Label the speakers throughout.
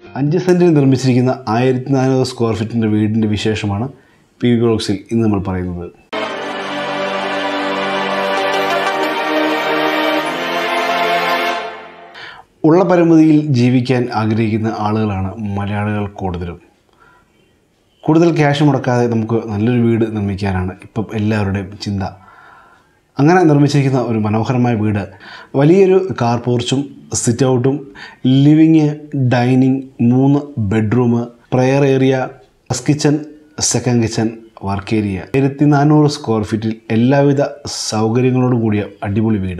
Speaker 1: അഞ്ച് സെൻറ്റിൽ നിർമ്മിച്ചിരിക്കുന്ന ആയിരത്തി നാനൂറ് സ്ക്വയർ ഫീറ്റിൻ്റെ വീടിൻ്റെ വിശേഷമാണ് പി വി ബ്ലോക്സിൽ ഇന്ന് നമ്മൾ പറയുന്നത് ഉള്ള പരിമിതിയിൽ ജീവിക്കാൻ ആഗ്രഹിക്കുന്ന ആളുകളാണ് മലയാളികൾ കൂടുതലും കൂടുതൽ ക്യാഷ് മുടക്കാതെ നമുക്ക് നല്ലൊരു വീട് നിർമ്മിക്കാനാണ് ഇപ്പം എല്ലാവരുടെയും ചിന്ത അങ്ങനെ നിർമ്മിച്ചിരിക്കുന്ന ഒരു മനോഹരമായ വീട് വലിയൊരു കാർ പോർച്ചും സിറ്റ് ഔട്ടും ലിവിങ് ഡൈനിങ് മൂന്ന് bedroom prayer area first kitchen second kitchen work area ആയിരത്തി നാനൂറ് സ്ക്വയർ ഫീറ്റിൽ എല്ലാവിധ സൗകര്യങ്ങളോടും കൂടിയ അടിപൊളി വീട്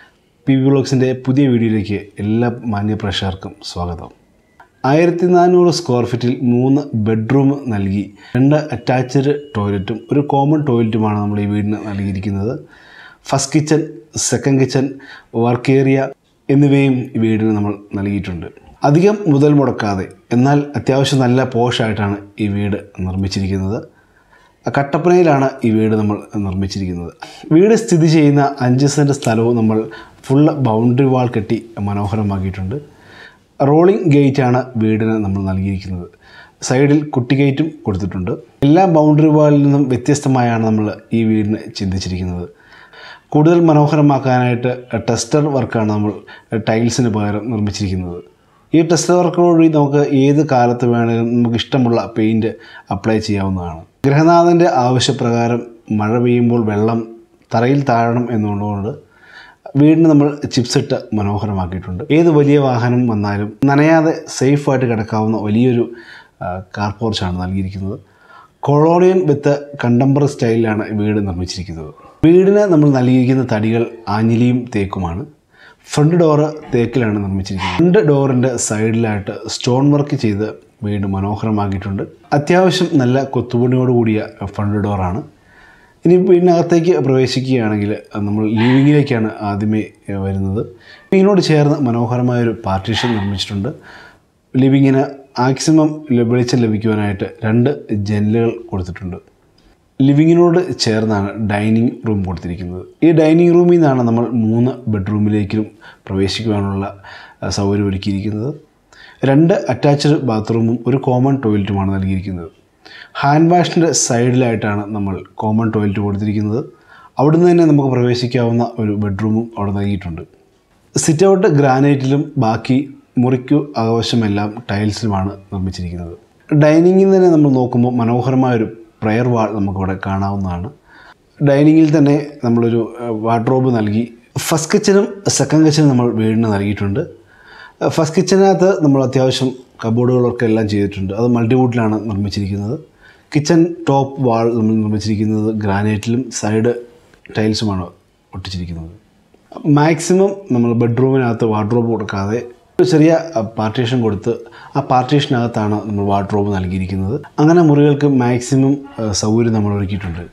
Speaker 1: പി വി ബ്ലോഗ്സിൻ്റെ പുതിയ വീഡിയോയിലേക്ക് എല്ലാ മാന്യ പ്രേക്ഷകർക്കും സ്വാഗതം ആയിരത്തി നാനൂറ് സ്ക്വയർ ഫീറ്റിൽ മൂന്ന് ബെഡ്റൂം നൽകി രണ്ട് അറ്റാച്ച്ഡ് ടോയ്ലറ്റും ഒരു കോമൺ ടോയ്ലറ്റുമാണ് നമ്മൾ ഈ വീടിന് നൽകിയിരിക്കുന്നത് first kitchen second kitchen work area എന്നിവയും ഈ വീടിന് നമ്മൾ നൽകിയിട്ടുണ്ട് അധികം മുതൽ മുടക്കാതെ എന്നാൽ അത്യാവശ്യം നല്ല പോഷായിട്ടാണ് ഈ വീട് നിർമ്മിച്ചിരിക്കുന്നത് കട്ടപ്പനയിലാണ് ഈ വീട് നമ്മൾ നിർമ്മിച്ചിരിക്കുന്നത് വീട് സ്ഥിതി ചെയ്യുന്ന അഞ്ച് സെൻറ്റ് സ്ഥലവും നമ്മൾ ഫുള്ള് ബൗണ്ടറി വാൾ കെട്ടി മനോഹരമാക്കിയിട്ടുണ്ട് റോളിംഗ് ഗേറ്റാണ് വീടിന് നമ്മൾ നൽകിയിരിക്കുന്നത് സൈഡിൽ കുട്ടി ഗേറ്റും കൊടുത്തിട്ടുണ്ട് എല്ലാ ബൗണ്ടറി വാളിൽ നിന്നും വ്യത്യസ്തമായാണ് നമ്മൾ ഈ വീടിന് ചിന്തിച്ചിരിക്കുന്നത് കൂടുതൽ മനോഹരമാക്കാനായിട്ട് ടെസ്റ്റർ വർക്കാണ് നമ്മൾ ടൈൽസിന് പകരം നിർമ്മിച്ചിരിക്കുന്നത് ഈ ടെസ്റ്റർ വർക്കോടുകൂടി നമുക്ക് ഏത് കാലത്ത് വേണമെങ്കിലും നമുക്ക് ഇഷ്ടമുള്ള പെയിൻറ്റ് അപ്ലൈ ചെയ്യാവുന്നതാണ് ഗൃഹനാഥൻ്റെ ആവശ്യപ്രകാരം മഴ പെയ്യുമ്പോൾ വെള്ളം തറയിൽ താഴണം എന്നുള്ളതുകൊണ്ട് വീടിന് നമ്മൾ ചിപ്സ് ഇട്ട് മനോഹരമാക്കിയിട്ടുണ്ട് ഏത് വലിയ വാഹനം വന്നാലും നനയാതെ സേഫായിട്ട് കിടക്കാവുന്ന വലിയൊരു ആ, കാർ പോർച്ചാണ് നൽകിയിരിക്കുന്നത് കൊളോണിയൻ വിത്ത് കണ്ടംപററി സ്റ്റൈലിലാണ് വീട് നിർമ്മിച്ചിരിക്കുന്നത് വീടിന് നമ്മൾ നൽകിയിരിക്കുന്ന തടികൾ ആഞ്ഞിലിയും തേക്കുമാണ് ഫ്രണ്ട് ഡോറ് തേക്കിലാണ് നിർമ്മിച്ചിരിക്കുന്നത് ഫ്രണ്ട് ഡോറിൻ്റെ സൈഡിലായിട്ട് സ്റ്റോൺ വർക്ക് ചെയ്ത് വീട് മനോഹരമാക്കിയിട്ടുണ്ട് അത്യാവശ്യം നല്ല കൊത്തുപണിയോട് കൂടിയ ഫ്രണ്ട് ഡോറാണ് ഇനി വീടിനകത്തേക്ക് പ്രവേശിക്കുകയാണെങ്കിൽ നമ്മൾ ലിവിങ്ങിലേക്കാണ് ആദ്യമേ ഏഹ്, വരുന്നത് ഇതിനോട് ചേർന്ന് മനോഹരമായൊരു പാർട്ടീഷൻ നിർമ്മിച്ചിട്ടുണ്ട് ലിവിങ്ങിന് മാക്സിമം വെളിച്ചം ലഭിക്കുവാനായിട്ട് രണ്ട് ജനലുകൾ കൊടുത്തിട്ടുണ്ട് ലിവിങ്ങിനോട് ചേർന്നാണ് ഡൈനിങ് റൂം കൊടുത്തിരിക്കുന്നത് ഈ ഡൈനിങ് റൂമിൽ നിന്നാണ് നമ്മൾ മൂന്ന് ബെഡ്റൂമിലേക്കും പ്രവേശിക്കുവാനുള്ള ആ, സൗകര്യം ഒരുക്കിയിരിക്കുന്നത് രണ്ട് അറ്റാച്ച്ഡ് ബാത്റൂമും ഒരു കോമൺ ടോയ്ലറ്റുമാണ് നൽകിയിരിക്കുന്നത് ഹാൻഡ് വാഷിൻ്റെ സൈഡിലായിട്ടാണ് നമ്മൾ കോമൺ ടോയ്ലറ്റ് കൊടുത്തിരിക്കുന്നത് അവിടുന്ന് തന്നെ നമുക്ക് പ്രവേശിക്കാവുന്ന ഒരു ബെഡ്റൂമും അവിടെ നൽകിയിട്ടുണ്ട് സിറ്റ് ഔട്ട് ഗ്രാനൈറ്റിലും ബാക്കി മുറിക്കു ആവശ്യമെല്ലാം ടൈൽസിലുമാണ് നിർമ്മിച്ചിരിക്കുന്നത് ഡൈനിങ്ങിൽ തന്നെ നമ്മൾ നോക്കുമ്പോൾ മനോഹരമായൊരു പ്രയർ വാൾ നമുക്കിവിടെ കാണാവുന്നതാണ് ഡൈനിങ്ങിൽ തന്നെ നമ്മളൊരു വാർഡ്രോബ് നൽകി ഫസ്റ്റ് കിച്ചനും സെക്കൻഡ് കിച്ചനും നമ്മൾ വീടിന് നൽകിയിട്ടുണ്ട് ഫസ്റ്റ് കിച്ചനകത്ത് നമ്മൾ അത്യാവശ്യം കബോർഡുകളൊക്കെ എല്ലാം ചെയ്തിട്ടുണ്ട് അത് മൾട്ടിവുഡിലാണ് നിർമ്മിച്ചിരിക്കുന്നത് കിച്ചൺ ടോപ്പ് വാൾ നമ്മൾ നിർമ്മിച്ചിരിക്കുന്നത് ഗ്രാനൈറ്റിലും സൈഡ് ടൈൽസുമാണ് ഒട്ടിച്ചിരിക്കുന്നത് മാക്സിമം നമ്മൾ ബെഡ്റൂമിനകത്ത് വാർഡ്രോബ് കൊടുക്കാതെ ഒരു ചെറിയ പാർട്ടീഷൻ കൊടുത്ത് ആ പാർട്ടീഷനകത്താണ് നമ്മൾ വാർഡ്രോബ് നൽകിയിരിക്കുന്നത് അങ്ങനെ മുറികൾക്ക് മാക്സിമം ആ, സൗകര്യം നമ്മൾ ഒരുക്കിയിട്ടുണ്ട്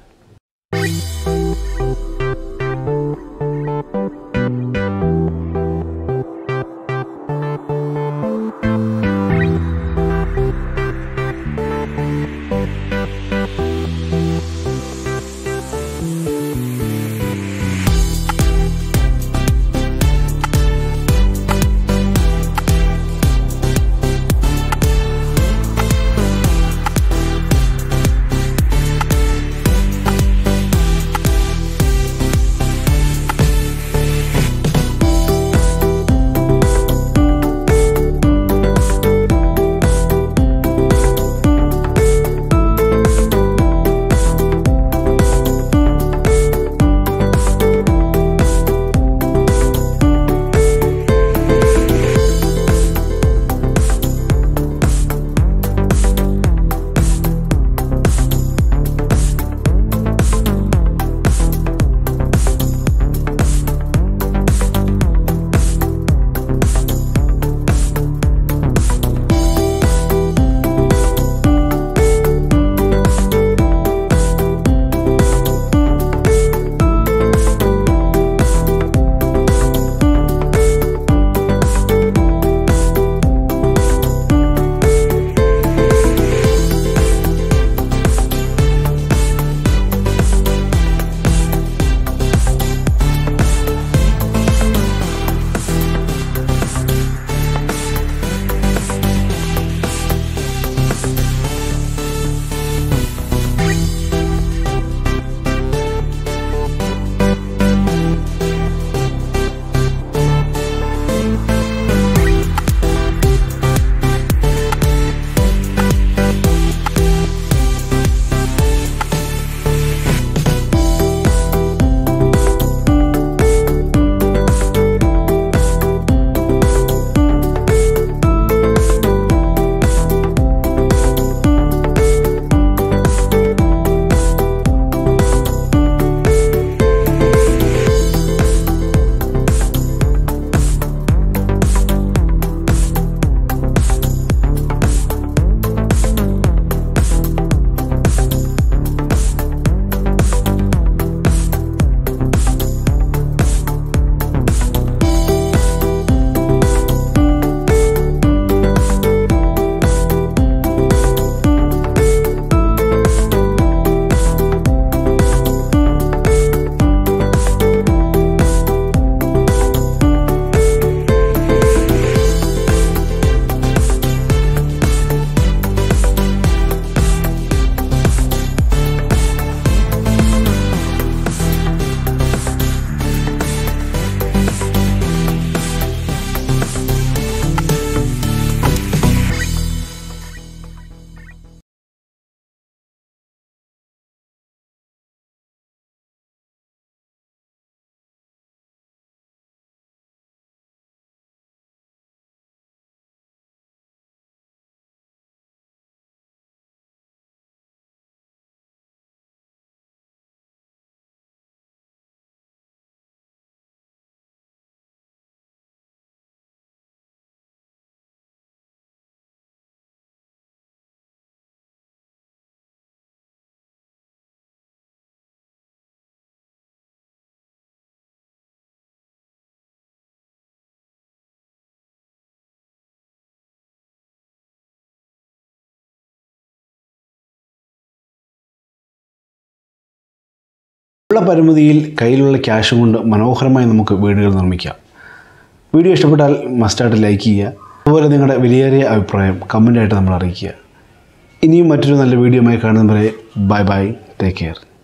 Speaker 1: ഉള്ള പരിമിതിയിൽ കയ്യിലുള്ള ക്യാഷ് കൊണ്ട് മനോഹരമായി നമുക്ക് വീടുകൾ നിർമ്മിക്കാം വീഡിയോ ഇഷ്ടപ്പെട്ടാൽ മസ്റ്റായിട്ട് ലൈക്ക് ചെയ്യുക അതുപോലെ നിങ്ങളുടെ വിലയേറിയ അഭിപ്രായം കമൻ്റായിട്ട് നമ്മൾ അറിയിക്കുക ഇനിയും മറ്റൊരു നല്ല വീഡിയോയുമായി കാണുന്നവരെ ബൈ ബൈ ടേക്ക് കെയർ